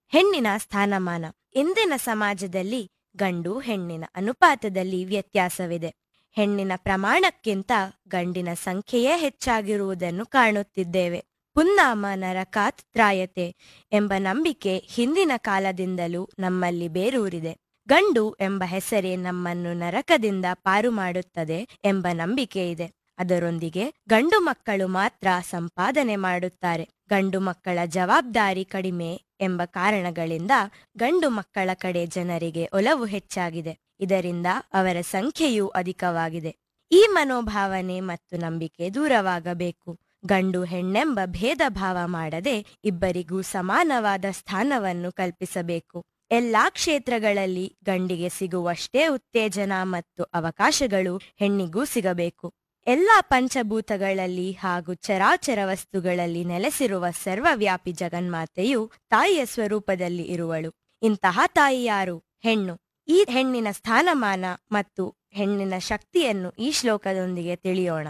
ಹೆಣ್ಣಿನ ಸ್ಥಾನಮಾನ ಇಂದಿನ ಸಮಾಜದಲ್ಲಿ ಗಂಡು ಹೆಣ್ಣಿನ ಅನುಪಾತದಲ್ಲಿ ವ್ಯತ್ಯಾಸವಿದೆ ಹೆಣ್ಣಿನ ಪ್ರಮಾಣಕ್ಕಿಂತ ಗಂಡಿನ ಸಂಖ್ಯೆಯೇ ಹೆಚ್ಚಾಗಿರುವುದನ್ನು ಕಾಣುತ್ತಿದ್ದೇವೆ ಪುನ್ನಾಮ ನರಕಾತ್ ತ್ರಾಯತೆ ಎಂಬ ನಂಬಿಕೆ ಹಿಂದಿನ ಕಾಲದಿಂದಲೂ ನಮ್ಮಲ್ಲಿ ಬೇರೂರಿದೆ ಗಂಡು ಎಂಬ ಹೆಸರೇ ನಮ್ಮನ್ನು ನರಕದಿಂದ ಪಾರು ಮಾಡುತ್ತದೆ ಎಂಬ ನಂಬಿಕೆ ಇದೆ ಅದರೊಂದಿಗೆ ಗಂಡು ಮಕ್ಕಳು ಮಾತ್ರ ಸಂಪಾದನೆ ಮಾಡುತ್ತಾರೆ ಗಂಡು ಮಕ್ಕಳ ಜವಾಬ್ದಾರಿ ಕಡಿಮೆ ಎಂಬ ಕಾರಣಗಳಿಂದ ಗಂಡು ಮಕ್ಕಳ ಕಡೆ ಜನರಿಗೆ ಒಲವು ಹೆಚ್ಚಾಗಿದೆ ಇದರಿಂದ ಅವರ ಸಂಖ್ಯೆಯೂ ಅಧಿಕವಾಗಿದೆ ಈ ಮನೋಭಾವನೆ ಮತ್ತು ನಂಬಿಕೆ ದೂರವಾಗಬೇಕು ಗಂಡು ಹೆಣ್ಣೆಂಬ ಭೇದ ಭಾವ ಮಾಡದೆ ಇಬ್ಬರಿಗೂ ಸಮಾನವಾದ ಸ್ಥಾನವನ್ನು ಕಲ್ಪಿಸಬೇಕು ಎಲ್ಲಾ ಕ್ಷೇತ್ರಗಳಲ್ಲಿ ಗಂಡಿಗೆ ಸಿಗುವಷ್ಟೇ ಉತ್ತೇಜನ ಮತ್ತು ಅವಕಾಶಗಳು ಹೆಣ್ಣಿಗೂ ಸಿಗಬೇಕು ಎಲ್ಲಾ ಪಂಚಭೂತಗಳಲ್ಲಿ ಹಾಗೂ ಚರಾಚರ ವಸ್ತುಗಳಲ್ಲಿ ನೆಲೆಸಿರುವ ಸರ್ವವ್ಯಾಪಿ ಜಗನ್ಮಾತೆಯು ತಾಯಿಯ ಸ್ವರೂಪದಲ್ಲಿ ಇರುವಳು ಇಂತಹ ತಾಯಿ ಯಾರು ಹೆಣ್ಣು ಈ ಹೆಣ್ಣಿನ ಸ್ಥಾನಮಾನ ಮತ್ತು ಹೆಣ್ಣಿನ ಶಕ್ತಿಯನ್ನು ಈ ಶ್ಲೋಕದೊಂದಿಗೆ ತಿಳಿಯೋಣ